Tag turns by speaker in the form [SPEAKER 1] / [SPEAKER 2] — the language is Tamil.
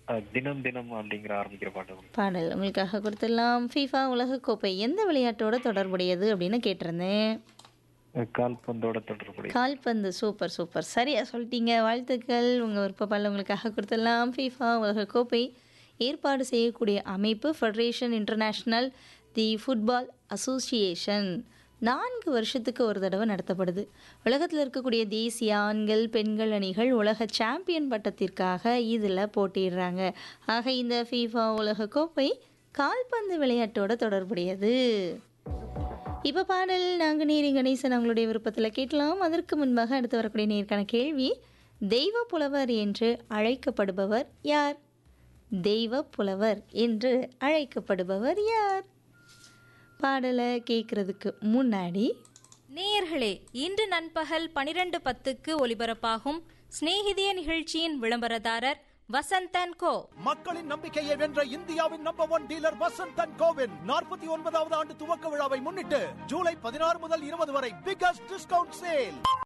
[SPEAKER 1] அஹ், தினம் தினம் அப்படிங்கிற ஆரம்பிக்கிற பாட்டு
[SPEAKER 2] பாடல் உங்களுக்காக கொடுத்துடலாம் ஃபீஃபா உலகக்கோப்பை எந்த விளையாட்டோட தொடர்புடையது அப்படின்னு கேட்டிருந்தேன்
[SPEAKER 1] அஹ், கால்பந்தோட தொடர்புடைய
[SPEAKER 2] கால்பந்து சூப்பர் சூப்பர் சரியா சொல்லிட்டீங்க வாழ்த்துக்கள் உங்கள் விருப்பப்பால் உங்களுக்காக கொடுத்துடலாம் ஃபீஃபா உலகக்கோப்பை ஏற்பாடு செய்யக்கூடிய அமைப்பு federation international the football association நான்கு வருஷத்துக்கு ஒரு தடவை நடத்தப்படுது உலகத்தில் இருக்கக்கூடிய தேசிய ஆண்கள் பெண்கள் அணிகள் உலக சாம்பியன் பட்டத்திற்காக இதில் போட்டிடுறாங்க ஆக இந்த ஃபீஃபா உலகக்கோப்பை கால்பந்து விளையாட்டோட தொடர்புடையது இப்போ பாடல் நாங்கள் நேரி கணேசன் அவங்களுடைய விருப்பத்தில் கேட்கலாம் அதற்கு முன்பாக அடுத்து வரக்கூடிய நேருக்கான கேள்வி தெய்வ புலவர் என்று அழைக்கப்படுபவர் யார் தெய்வ புலவர் என்று அழைக்கப்படுபவர் யார் பாடலை கேட்குறதுக்கு முன்னாடி
[SPEAKER 3] நேயர்களே இன்று நண்பகல் பனிரெண்டு பத்துக்கு ஒலிபரப்பாகும் சிநேகிதிய நிகழ்ச்சியின் விளம்பரதாரர் வசந்தன் கோ
[SPEAKER 4] மக்களின் நம்பிக்கையை வென்ற இந்தியாவின் நம்பர் ஒன் டீலர் வசந்தன் கோவின் நாற்பத்தி ஒன்பதாவது ஆண்டு துவக்க விழாவை முன்னிட்டு ஜூலை பதினாறு முதல் இருபது வரை பிகஸ்ட் டிஸ்கவுண்ட் சேல்